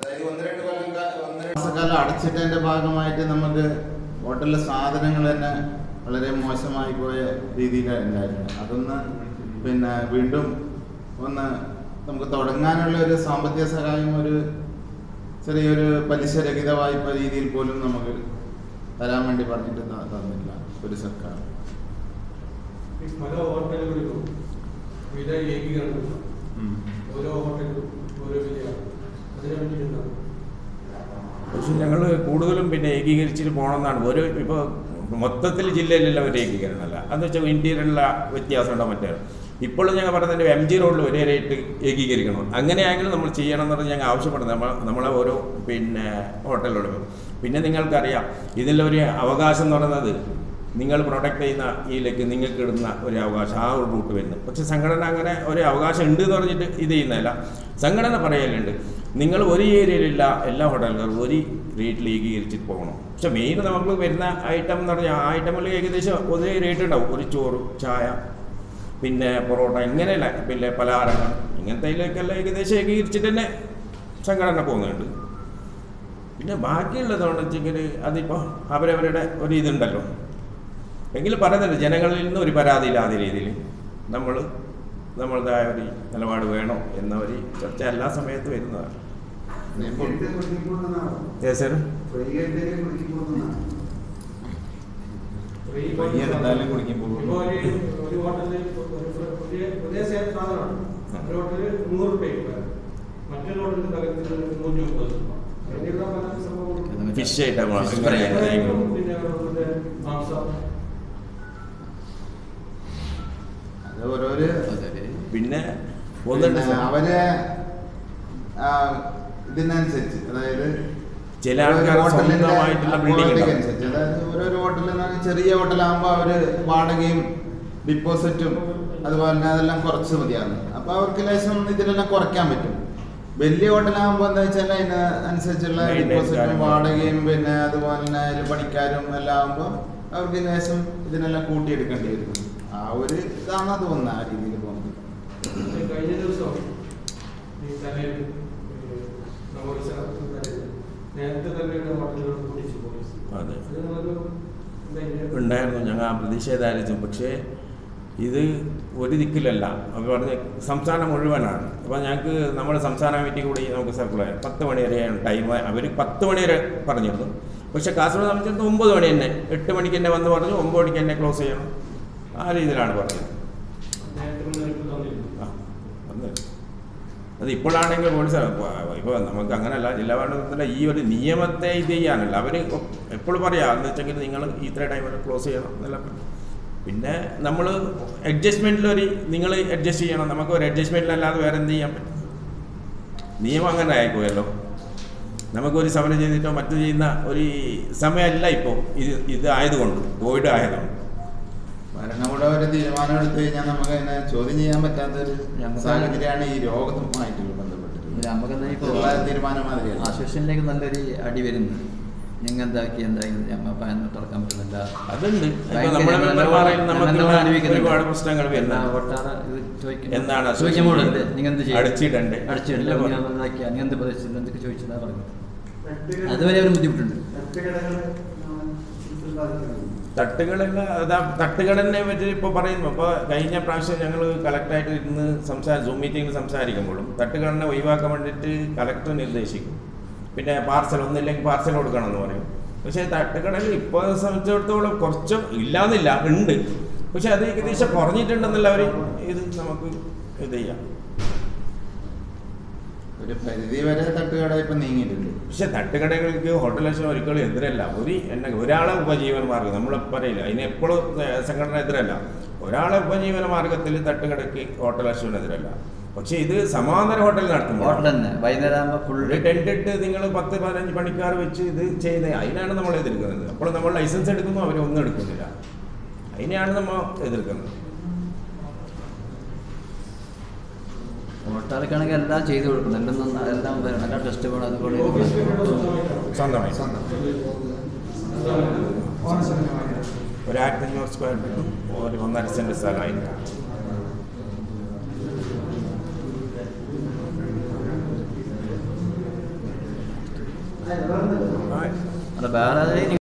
അതായത് ഒന്ന് രണ്ട് കൊല്ലം കാ- ഒന്ന് രണ്ട് മാസക്കാലം അടച്ചിട്ടതിന്റെ ഭാഗമായിട്ട് നമുക്ക് ഹോട്ടലിലെ സാധനങ്ങൾ തന്നെ വളരെ മോശമായി പോയ രീതിയിലുണ്ടായിരുന്നു അതൊന്ന് പിന്നെ വീണ്ടും ഒന്ന് നമുക്ക് തുടങ്ങാനുള്ള ഒരു സാമ്പത്തിക സഹായം ഒരു ചെറിയൊരു പലിശരഹിത വായ്പ രീതിയിൽ പോലും നമുക്ക് തരാൻ വേണ്ടി പറഞ്ഞിട്ട് ത- തന്നില്ല ഒരു സർക്കാർ ഈ പല ഹോട്ടലുകളിലും വില ഏകീകരണം ഉം. ഓരോ ഹോട്ടലിലും ഓരോ വിലയാണ് അതിനെ പറ്റിയിട്ടുണ്ടാവും പക്ഷെ ഞങ്ങൾ കൂടുതലും പിന്നെ ഏകീകരിച്ചിട്ട് പോകണമെന്നാണ് ഒരു ഇപ്പോൾ മൊത്തത്തിൽ ജില്ലയിലെല്ലാം ഒരു ഏകീകരണമല്ല അതെന്ന് വെച്ചാൽ ഇന്ത്യയിലുള്ള വ്യത്യാസമുണ്ടോ മറ്റേ ഇപ്പോഴും ഞങ്ങൾ പറയുന്നത് എം ജി റോഡിൽ ഒരേ റേറ്റ് ഏകീകരിക്കണം അങ്ങനെയാണെങ്കിൽ നമ്മൾ ചെയ്യണം എന്ന് പറഞ്ഞ് ഞങ്ങൾ ആവശ്യപ്പെടുന്നത് നമ്മൾ നമ്മളെ ഓരോ പിന്നെ ഹോട്ടലിലോട് പിന്നെ നിങ്ങൾക്കറിയാം ഇതിലൊരു അവകാശം എന്ന് പറയുന്നത് നിങ്ങൾ പ്രൊഡക്റ്റ് ചെയ്യുന്ന ഇതിലേക്ക് നിങ്ങൾക്ക് ഇടുന്ന ഒരു അവകാശം ആ ഒരു റൂട്ട് വരുന്നത് പക്ഷെ സംഘടന അങ്ങനെ ഒരു അവകാശം ഉണ്ട് എന്ന് പറഞ്ഞിട്ട് ഇത് ചെയ്യുന്നതല്ല സംഘടന പറയലുണ്ട് നിങ്ങൾ ഒരു ഏരിയയിലില്ല എല്ലാ ഹോട്ടലുകളും ഒരു റേറ്റിൽ ഏകീകരിച്ചിട്ട് പോകണം പക്ഷെ മെയിൻ നമുക്ക് വരുന്ന ഐറ്റം എന്ന് പറഞ്ഞാൽ ആ ഐറ്റമിൽ ഏകദേശം ഒരേ റേറ്റ് ഉണ്ടാവും ഒരു ചോറ് ചായ പിന്നെ പൊറോട്ട ഇങ്ങനെയല്ല പിന്നെ പലഹാരങ്ങൾ ഇങ്ങനത്തെ ഇതിലേക്കെല്ലാം ഏകദേശം ഏകീകരിച്ചിട്ട് തന്നെ സംഘടന പോകുന്നുണ്ട് പിന്നെ ബാക്കിയുള്ളതെന്ന് വെച്ചെങ്കിൽ അതിപ്പോൾ അവരവരുടെ ഒരു ഇതുണ്ടല്ലോ എങ്കിലും പറയുന്നുണ്ട് ജനങ്ങളിൽ നിന്ന് ഒരു പരാതിയില്ലാത്ത രീതിയിൽ നമ്മൾ നമ്മളുടേതായ ഒരു നിലപാട് വേണോ എന്ന ഒരു ചർച്ച എല്ലാ സമയത്തും വരുന്നതാണ് Yes, sir. അപ്പോൾ ഈ ഫ്രീ എടുത്താലും കുടിക്കുമ്പോൾ ഇപ്പോൾ ഒരു ഒരു ഹോട്ടലിൽ ഒരു പുതിയ പുതിയ സേവ സാധനമാണ് ഒരു ഹോട്ടലിൽ നൂറ് രൂപയ്ക്ക് മറ്റൊരു ഹോട്ടലിൽ തകർത്തിൽ നൂറ്റി മുപ്പത് രൂപ അങ്ങനെയുള്ള പല സംഭവങ്ങളും ഫിഷ് ഐറ്റം Fish പിന്നെ fry. അതുപോലെ മാംസം അത് ഓരോരു പിന്നെ ഒന്നുണ്ട് പിന്നെ സർ. അവരെ ആ, ഇതിനനുസരിച്ച് അതായത് ചില ഓരോ ആൾക്കാർ ഹോട്ടലിന്റെ സ്വന്തമായിട്ടുള്ള building quality ഉണ്ടാവും. അനുസരിച്ച് അതായത് ഓരോരോ ഹോട്ടലിൽ ചെറിയ ഹോട്ടലാകുമ്പോൾ അവര് വാടകയും ഡിപ്പോസിറ്റും അതുപോലെ തന്നെ അതെല്ലാം കുറച്ച് മതിയാണ് അപ്പൊ അവർക്ക് ലേശം ഇതിലെല്ലാം കുറയ്ക്കാൻ പറ്റും വലിയ ഹോട്ടലാകുമ്പോൾ എന്താ വെച്ചാൽ അതിന് അനുസരിച്ചുള്ള Maintenance ഡിപ്പോസിറ്റും കാര്യങ്ങൾ. വാടകയും പിന്നെ അതുപോലെ തന്നെ അതിൽ പണിക്കാരും എല്ലാം ആകുമ്പോൾ അവർക്ക് ലേശം ഇതിനെല്ലാം കൂട്ടിയെടുക്കേണ്ടി വരും ആ ഒരു ഇതാണ് തോന്നുന്നത് ആ രീതിയിൽ പോകുന്നത് പിന്നെ കഴിഞ്ഞ ദിവസം ഈ തലയിൽ നമ്മുടെ സ്ഥലത്ത് തലയിൽ നേരത്തെ തന്നെ ഹോട്ടലുകൾ പിടിച്ചു പോലീസ് അതെ അത് നിങ്ങളൊരു എന്താ ഇതിന്റെ- ഉണ്ടായിരുന്നു ഞങ്ങൾ ആ പ്രതിഷേധാരിച്ചു പക്ഷേ ഇത് ഒരു ദിക്കിലല്ല അവർ പറഞ്ഞ സംസ്ഥാനം മുഴുവനാണ് അപ്പോൾ ഞങ്ങൾക്ക് നമ്മുടെ സംസ്ഥാന കമ്മിറ്റി കൂടി നമുക്ക് സർക്കുലർ പത്ത് മണി വരെയാണ് ടൈം അവർ പത്ത് മണി വരെ പറഞ്ഞിരുന്നു പക്ഷേ കാസർഗോഡ് സംബന്ധിച്ചിടത്ത് ഒമ്പത് മണി തന്നെ എട്ട് മണിക്ക് തന്നെ വന്ന് പറഞ്ഞു ഒമ്പത് മണിക്ക് തന്നെ ക്ലോസ് ചെയ്യണം ആ രീതിയിലാണ് പറഞ്ഞത് നേരത്തെ മുന്നറിയിപ്പ് തന്നിരുന്നു ആ വന്ന് അത് ഇപ്പോഴാണെങ്കിൽ പോലീസ് ഇപ്പോൾ നമുക്ക് അങ്ങനെയല്ല ജില്ലാ ഭരണത്തിൻ്റെ ഈ ഒരു നിയമത്തെ ഇത് ചെയ്യാനല്ല അവർ എപ്പോഴും പറയാം എന്ന് വെച്ചെങ്കിൽ നിങ്ങൾ ഇത്ര ടൈമിൽ ക്ലോസ് ചെയ്യണം എന്നെല്ലാം പറയും. പിന്നെ നമ്മൾ അഡ്ജസ്റ്റ്മെൻറ്റിലൊരു നിങ്ങൾ അഡ്ജസ്റ്റ് ചെയ്യണം നമുക്ക് ഒരു അഡ്ജസ്റ്റ്മെൻറ്റിലല്ലാതെ വേറെ എന്ത് ചെയ്യാൻ പറ്റും നിയമം അങ്ങനെ ആയിപ്പോയല്ലോ നമുക്കൊരു സമരം ചെയ്തിട്ടോ മറ്റു ചെയ്യുന്ന ഒരു സമയമല്ല ഇപ്പോൾ ഇത് ഇത് ആയതുകൊണ്ട് കോവിഡ് ആയതുകൊണ്ട് ഭരണകൂടം ഒരു തീരുമാനം എടുത്തു കഴിഞ്ഞാൽ നമുക്ക് അതിനെ ചോദ്യം ചെയ്യാൻ പറ്റാത്തൊരു നമുക്ക് സാഹചര്യമാണ് ഈ രോഗവുമായിട്ട് ബന്ധപ്പെട്ടിട്ടുള്ളത് നമുക്കെന്താ ഇപ്പോൾ ഉള്ള തീരുമാനം മാതിരിയല്ല ആശ്വാസനിലേക്ക് നല്ലൊരു അടി വരുന്നു നിങ്ങൾ എന്താക്കി എന്താക്കി നമ്മൾ ഭയന്ന് തുറക്കാൻ പറ്റുന്നില്ല അതുണ്ട് ഇപ്പൊ ഭയങ്കര നമ്മുടെ ഞങ്ങൾ മെമ്പർമാരിൽ ഞങ്ങൾ നമുക്കുള്ള അനുഭവിക്കുന്നുണ്ട്. ഒരുപാട് പ്രശ്നങ്ങൾ എന്നാ വരുന്നുണ്ട് ഒട്ടാരെ ഇത് ചോദിക്കും എന്താണ് ചോദിക്കുമ്പോൾ നിങ്ങൾ എന്ത് ചെയ്യും അടിച്ചിടണ്ടേ? അടിച്ചിടണ്ടേ ഇല്ല, നിങ്ങൾ എന്താക്കിയ നിങ്ങൾ എന്ത് പ്രദേശിച്ചില്ല എന്തൊക്കെ ചോദിച്ചതാ പറഞ്ഞു അതുവരെ ഒരു ബുദ്ധിമുട്ടുണ്ട് തട്ടുകളെല്ലാം അതാ തട്ടുകടനെ പറ്റി ഇപ്പോൾ പറയുന്നു അപ്പോൾ കഴിഞ്ഞ പ്രാവശ്യം ഞങ്ങൾ കളക്ടറായിട്ട് ഇരുന്ന് സംസാരിച്ചു സൂം മീറ്റിങ്ങിൽ സംസാരിക്കുമ്പോഴും തട്ടുകടനെ ഒഴിവാക്കാൻ വേണ്ടിയിട്ട് കളക്ടർ നിർദ്ദേശിക്കും പിന്നെ പാർസൽ ഒന്നില്ലെങ്കിൽ പാർസൽ കൊടുക്കണം എന്ന് പറയും പക്ഷേ തട്ടുകടയിൽ ഇപ്പോൾ സംബന്ധിച്ചിടത്തോളം കുറച്ച് ഇല്ലാന്നില്ല ഉണ്ട് പക്ഷെ അത് ഏകദേശം കുറഞ്ഞിട്ടുണ്ടെന്നുള്ള ഒരു ഇത് നമുക്ക് ഇത് ചെയ്യാം ഒരു പരിധി വരെ തട്ടുകട ഇപ്പൊ നീങ്ങിയിട്ടുണ്ട് പക്ഷെ തട്ടുകടകൾക്ക് ഹോട്ടൽ ലക്ഷം ഒരിക്കലും എതിരല്ല ഒരു എന്നെ ഒരാളെ ഉപജീവന മാർഗം നമ്മൾ പറയില്ല അതിന് എപ്പോഴും സംഘടന എതിരല്ല ഒരാളെ ഉപജീവന മാർഗത്തിൽ തട്ടുകടയ്ക്ക് ഹോട്ടൽ ലക്ഷം എതിരല്ല പക്ഷെ ഇത് സമാന്തര ഹോട്ടൽ നടത്തുമ്പോൾ ഹോട്ടൽ തന്നെ വൈകുന്നേരം ആകുമ്പോൾ ഫുൾ ഒരു ടെന്റ് ഇട്ട് നിങ്ങൾ പത്ത് പതിനഞ്ച് പണിക്കാർ വെച്ച് ഇത് ചെയ്യുന്നത് അതിനാണ് നമ്മൾ എതിർക്കുന്നത് അപ്പോൾ നമ്മൾ ലൈസൻസ് എടുക്കുന്നു അവരൊന്നും എടുക്കുന്നില്ല അതിനെയാണ് നമ്മൾ എതിർക്കുന്നത് ഹോട്ടലൊക്കെയാണെങ്കിൽ എല്ലാം ചെയ്തു കൊടുക്കണം എല്ലാം നന്നാ- എല്ലാം വരണം. എല്ലാം ടെസ്റ്റ് വേണം അതുപോലെ ഇത് ഓഫീസ് വേണം. സ്വന്തമായി സ്വന്തമായി ഒരു ആയിരത്തി അഞ്ഞൂറ് സ്ക്വയർ ഫീറ്റും ഒരു ഒന്നര സെൻറ്റ് സ്ഥലമായിട്ട് ആ, അല്ല വേറെ